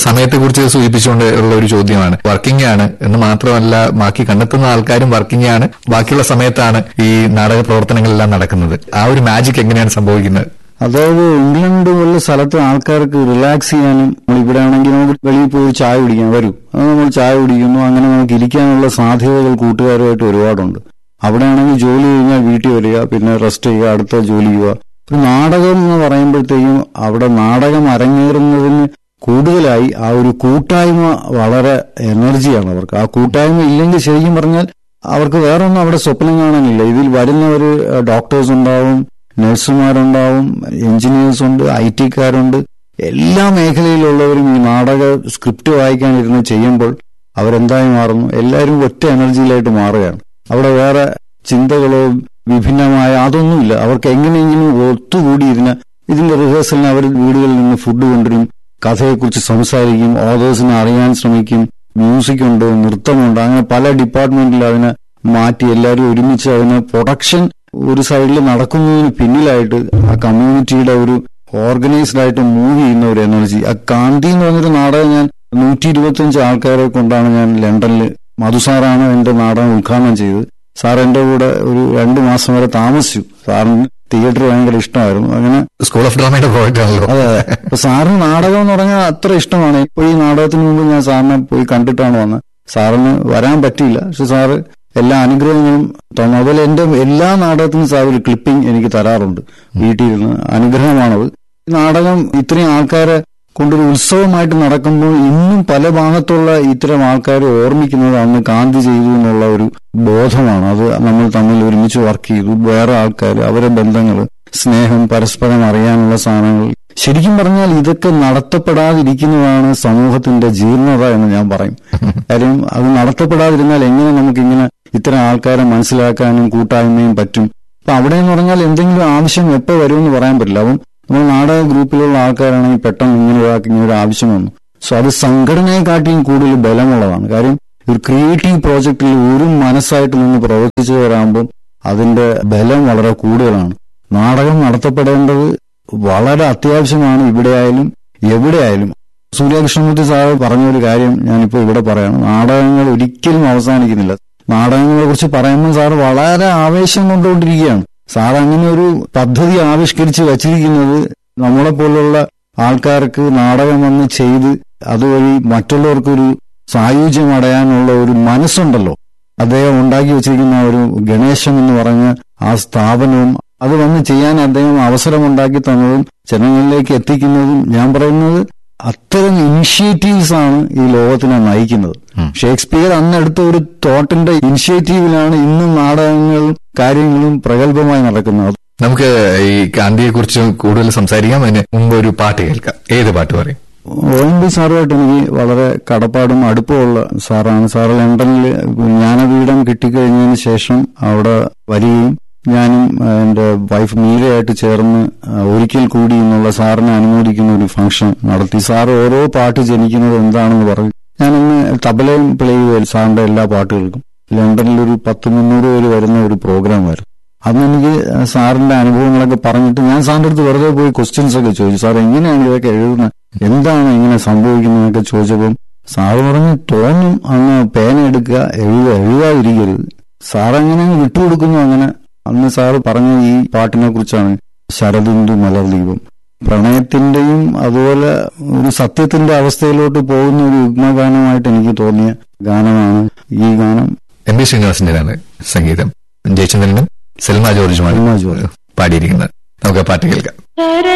സമയത്തെ കുറിച്ച് സൂചിപ്പിച്ചുകൊണ്ട് ഉള്ള ഒരു ചോദ്യമാണ് വർക്കിംഗ് ആണ് എന്ന് മാത്രമല്ല ബാക്കി കണ്ടെത്തുന്ന ആൾക്കാരും വർക്കിംഗ് ആണ് ബാക്കിയുള്ള സമയത്താണ് ഈ നാടക പ്രവർത്തനങ്ങളെല്ലാം നടക്കുന്നത് ആ ഒരു മാജിക് എങ്ങനെയാണ് സംഭവിക്കുന്നത് അതായത് ഇംഗ്ലണ്ട് പോലുള്ള സ്ഥലത്ത് ആൾക്കാർക്ക് റിലാക്സ് ചെയ്യാനും നമ്മൾ ഇവിടെ ആണെങ്കിൽ നമുക്ക് വെളിയിൽ പോയി ചായ കുടിക്കാൻ വരും അത് നമ്മൾ ചായ കുടിക്കുന്നു അങ്ങനെ നമുക്ക് ഇരിക്കാനുള്ള സാധ്യതകൾ കൂട്ടുകാരുമായിട്ട് ഒരുപാടുണ്ട് അവിടെ ആണെങ്കിൽ ജോലി കഴിഞ്ഞാൽ വീട്ടിൽ വരിക പിന്നെ റെസ്റ്റ് ചെയ്യുക അടുത്ത ജോലി ചെയ്യുക ഒരു നാടകം എന്ന് പറയുമ്പോഴത്തേക്കും അവിടെ നാടകം അരങ്ങേറുന്നതിന് കൂടുതലായി ആ ഒരു കൂട്ടായ്മ വളരെ എനർജിയാണ് അവർക്ക് ആ കൂട്ടായ്മ ഇല്ലെങ്കിൽ ശരിക്കും പറഞ്ഞാൽ അവർക്ക് വേറെ ഒന്നും അവിടെ സ്വപ്നം കാണാനില്ല ഇതിൽ വരുന്നവർ ഡോക്ടേഴ്സ് ഉണ്ടാവും നഴ്സുമാരുണ്ടാവും എഞ്ചിനീയേഴ്സ് ഉണ്ട് ഐ ടിക്കാരുണ്ട് എല്ലാ മേഖലയിലുള്ളവരും ഈ നാടക സ്ക്രിപ്റ്റ് വായിക്കാനിരുന്ന് ചെയ്യുമ്പോൾ അവരെന്തായി മാറുന്നു എല്ലാവരും ഒറ്റ എനർജിയിലായിട്ട് മാറുകയാണ് അവിടെ വേറെ ചിന്തകളോ വിഭിന്നമായ അതൊന്നുമില്ല അവർക്ക് എങ്ങനെയെങ്കിലും ഒത്തുകൂടി ഇതിന് ഇതിന്റെ റിഹേഴ്സലിന് അവർ വീടുകളിൽ നിന്ന് ഫുഡ് കൊണ്ടുവരും കഥയെക്കുറിച്ച് സംസാരിക്കും ഓതേഴ്സിനെ അറിയാൻ ശ്രമിക്കും മ്യൂസിക് ഉണ്ട് നൃത്തമുണ്ട് അങ്ങനെ പല ഡിപ്പാർട്ട്മെന്റിൽ അതിനെ മാറ്റി എല്ലാവരും ഒരുമിച്ച് അതിന് പ്രൊഡക്ഷൻ ഒരു സൈഡിൽ നടക്കുന്നതിന് പിന്നിലായിട്ട് ആ കമ്മ്യൂണിറ്റിയുടെ ഒരു ഓർഗനൈസ്ഡ് ആയിട്ട് മൂവ് ചെയ്യുന്ന ഒരു എനർജി ആ കാന്തി എന്ന് പറഞ്ഞൊരു നാടകം ഞാൻ നൂറ്റി ഇരുപത്തിയഞ്ച് ആൾക്കാരെ കൊണ്ടാണ് ഞാൻ ലണ്ടനിൽ മധുസാറാണ് എന്റെ നാടകം ഉദ്ഘാടനം ചെയ്തത് സാർ എന്റെ കൂടെ ഒരു രണ്ടു മാസം വരെ താമസിച്ചു സാറിന് തിയേറ്റർ ഭയങ്കര ഇഷ്ടമായിരുന്നു അങ്ങനെ സ്കൂൾ ഓഫ് ഡ്രാമയുടെ പ്രോജക്റ്റ് ആണല്ലോ അതെ അതെ അപ്പൊ സാറിന് നാടകം എന്ന് പറഞ്ഞാൽ അത്ര ഇഷ്ടമാണ് ഇപ്പോൾ ഈ നാടകത്തിന് മുമ്പ് ഞാൻ സാറിനെ പോയി കണ്ടിട്ടാണ് വന്നത് സാറിന് വരാൻ പറ്റിയില്ല പക്ഷെ സാറ് എല്ലാ അനുഗ്രഹങ്ങളും തന്നു അതുപോലെ എന്റെ എല്ലാ നാടകത്തിനും സാർ ഒരു ക്ലിപ്പിംഗ് എനിക്ക് തരാറുണ്ട് വീട്ടിൽ ഇരുന്ന് അനുഗ്രഹമാണത് ഈ നാടകം ഇത്രയും ആൾക്കാരെ കൊണ്ടൊരു ഉത്സവമായിട്ട് നടക്കുമ്പോൾ ഇന്നും പല ഭാഗത്തുള്ള ഇത്തരം ആൾക്കാരെ ഓർമ്മിക്കുന്നത് അന്ന് കാന്തി ചെയ്തു എന്നുള്ള ഒരു ബോധമാണ് അത് നമ്മൾ തമ്മിൽ ഒരുമിച്ച് വർക്ക് ചെയ്തു വേറെ ആൾക്കാർ അവരെ ബന്ധങ്ങൾ സ്നേഹം പരസ്പരം അറിയാനുള്ള സാധനങ്ങൾ ശരിക്കും പറഞ്ഞാൽ ഇതൊക്കെ നടത്തപ്പെടാതിരിക്കുന്നതാണ് സമൂഹത്തിന്റെ ജീർണത എന്ന് ഞാൻ പറയും കാര്യം അത് നടത്തപ്പെടാതിരുന്നാൽ എങ്ങനെ നമുക്കിങ്ങനെ ഇത്തരം ആൾക്കാരെ മനസ്സിലാക്കാനും കൂട്ടായ്മയും പറ്റും അപ്പൊ അവിടെ എന്ന് പറഞ്ഞാൽ എന്തെങ്കിലും ആവശ്യം എപ്പോ വരുമെന്ന് പറയാൻ പറ്റില്ല അപ്പം നമ്മൾ നാടക ഗ്രൂപ്പിലുള്ള ആൾക്കാരാണെങ്കിൽ പെട്ടെന്ന് ഇങ്ങനെ ഒരാൾക്ക് ഇങ്ങനെ ഒരു ആവശ്യം വന്നു സോ അത് സംഘടനയെക്കാട്ടിയും കൂടുതൽ ബലമുള്ളതാണ് കാര്യം ഒരു ക്രിയേറ്റീവ് പ്രോജക്റ്റിൽ ഒരു മനസ്സായിട്ട് നിന്ന് പ്രവർത്തിച്ചു വരാകുമ്പോൾ അതിന്റെ ബലം വളരെ കൂടുതലാണ് നാടകം നടത്തപ്പെടേണ്ടത് വളരെ അത്യാവശ്യമാണ് ഇവിടെയായാലും എവിടെയായാലും സൂര്യകൃഷ്ണമൂർത്തി സാറ് പറഞ്ഞ ഒരു കാര്യം ഞാനിപ്പോൾ ഇവിടെ പറയാണ് നാടകങ്ങൾ ഒരിക്കലും അവസാനിക്കുന്നില്ല നാടകങ്ങളെ കുറിച്ച് പറയുമ്പോൾ സാറ് വളരെ ആവേശം കൊണ്ടുകൊണ്ടിരിക്കുകയാണ് സാർ അങ്ങനെ ഒരു പദ്ധതി ആവിഷ്കരിച്ച് വച്ചിരിക്കുന്നത് നമ്മളെ പോലുള്ള ആൾക്കാർക്ക് നാടകം വന്ന് ചെയ്ത് അതുവഴി മറ്റുള്ളവർക്കൊരു സായുജ്യം അടയാനുള്ള ഒരു മനസ്സുണ്ടല്ലോ അദ്ദേഹം ഉണ്ടാക്കി വെച്ചിരിക്കുന്ന ഒരു ഗണേശം എന്ന് പറഞ്ഞ ആ സ്ഥാപനവും അത് വന്ന് ചെയ്യാൻ അദ്ദേഹം അവസരമുണ്ടാക്കി തന്നതും ജനങ്ങളിലേക്ക് എത്തിക്കുന്നതും ഞാൻ പറയുന്നത് അത്തരം ഇനിഷ്യേറ്റീവ്സ് ആണ് ഈ ലോകത്തിനെ നയിക്കുന്നത് ഷേക്സ്പിയർ അന്നെടുത്ത ഒരു തോട്ടിന്റെ ഇനിഷ്യേറ്റീവിലാണ് ഇന്നും നാടകങ്ങളും കാര്യങ്ങളും പ്രഗത്ഭമായി നടക്കുന്നത് നമുക്ക് ഈ ഗാന്ധിയെ കുറിച്ച് കൂടുതൽ സംസാരിക്കാം അതിന് മുമ്പ് ഒരു പാട്ട് കേൾക്കാം ഏത് പാട്ട് പറയും ഒ എൻ ബി സാറുമായിട്ട് എനിക്ക് വളരെ കടപ്പാടും അടുപ്പമുള്ള സാറാണ് സാറ് ലണ്ടനിൽ ജ്ഞാനപീഠം കിട്ടിക്കഴിഞ്ഞതിന് ശേഷം അവിടെ വരികയും ഞാനും എന്റെ വൈഫ് മീരയായിട്ട് ചേർന്ന് ഒരിക്കൽ കൂടി എന്നുള്ള സാറിനെ അനുമോദിക്കുന്ന ഒരു ഫംഗ്ഷൻ നടത്തി സാറ് ഓരോ പാട്ട് ജനിക്കുന്നത് എന്താണെന്ന് പറഞ്ഞു ഞാനന്ന് തബലയും പ്ലേ ചെയ്യുക സാറിന്റെ എല്ലാ പാട്ടുകൾക്കും ലണ്ടനിൽ ഒരു പത്ത് മുന്നൂറ് പേര് വരുന്ന ഒരു പ്രോഗ്രാം ആയിരുന്നു അന്ന് എനിക്ക് സാറിന്റെ അനുഭവങ്ങളൊക്കെ പറഞ്ഞിട്ട് ഞാൻ സാറിന്റെ അടുത്ത് വെറുതെ പോയി ക്വസ്റ്റ്യൻസ് ഒക്കെ ചോദിച്ചു സാർ എങ്ങനെയാണ് ഇതൊക്കെ എഴുതുന്നത് എന്താണ് ഇങ്ങനെ സംഭവിക്കുന്നതൊക്കെ ചോദിച്ചപ്പം സാറ് പറഞ്ഞു തോന്നും അങ്ങ് പേന എടുക്കുക എഴുതുക എഴുതാതിരിക്കരുത് സാർ അങ്ങനെ വിട്ടുകൊടുക്കുന്നു അങ്ങനെ അന്ന് സാറ് പറഞ്ഞ ഈ പാട്ടിനെ കുറിച്ചാണ് ശരദിന്ദു മലർദീപം പ്രണയത്തിന്റെയും അതുപോലെ ഒരു സത്യത്തിന്റെ അവസ്ഥയിലോട്ട് പോകുന്ന ഒരു യുഗ്മഗാനമായിട്ട് എനിക്ക് തോന്നിയ ഗാനമാണ് ഈ ഗാനം എം പി ശ്രീനിവാസിന്റേതാണ് സംഗീതം ജയചന്ദ്രനും സെൽമ ജോർജുമാണ് സെൽമ ജോർജ്. പാടിയിരിക്കുന്നത് നമുക്ക് ആ പാട്ട് കേൾക്കാം